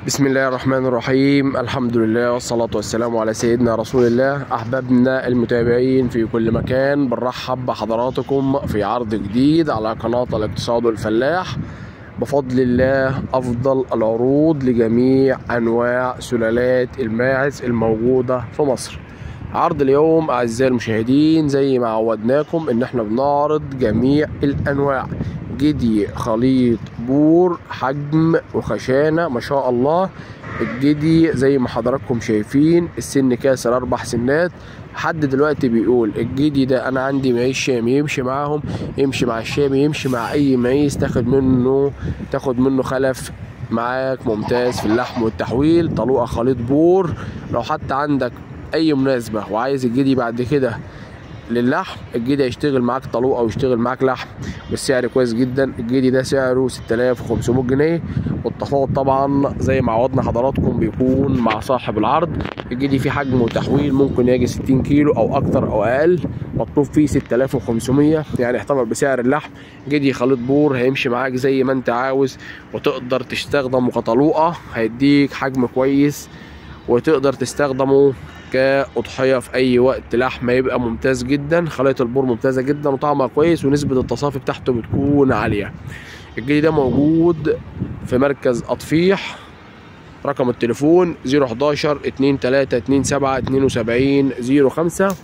بسم الله الرحمن الرحيم الحمد لله والصلاة والسلام على سيدنا رسول الله أحبابنا المتابعين في كل مكان بنرحب بحضراتكم في عرض جديد على قناة الاقتصاد والفلاح بفضل الله أفضل العروض لجميع أنواع سلالات الماعز الموجودة في مصر عرض اليوم أعزائي المشاهدين زي ما عودناكم إن احنا بنعرض جميع الأنواع جدي خليط بور حجم وخشانة ما شاء الله الجدي زي ما حضراتكم شايفين السن كاسر أربع سنات حد دلوقتي بيقول الجدي ده أنا عندي معيز شامي يمشي معاهم يمشي مع الشامي يمشي مع أي معيز تاخد منه تاخد منه خلف معاك ممتاز في اللحم والتحويل طلوقة خليط بور لو حتى عندك أي مناسبة وعايز الجدي بعد كده للحم الجدي هيشتغل معاك طلوقه او يشتغل معاك لحم بالسعر كويس جدا الجدي ده سعره 6500 جنيه والتفاوض طبعا زي ما عودنا حضراتكم بيكون مع صاحب العرض الجدي فيه حجم وتحويل ممكن يجي 60 كيلو او اكتر او اقل مطلوب فيه 6500 يعني احتمل بسعر اللحم جدي خليط بور هيمشي معاك زي ما انت عاوز وتقدر تستخدمه كطلوقه هيديك حجم كويس وتقدر تستخدمه كأضحية في أي وقت لحمة يبقى ممتاز جدا خلية البور ممتازة جدا وطعمها كويس ونسبة التصافي بتاعته بتكون عالية الجدي ده موجود في مركز أطفيح رقم التليفون 011 23 27 72 05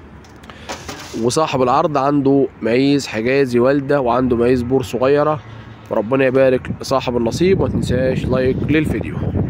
وصاحب العرض عنده معيز حجازي والدة وعنده معيز بور صغيرة وربنا يبارك لصاحب النصيب وما تنساش لايك للفيديو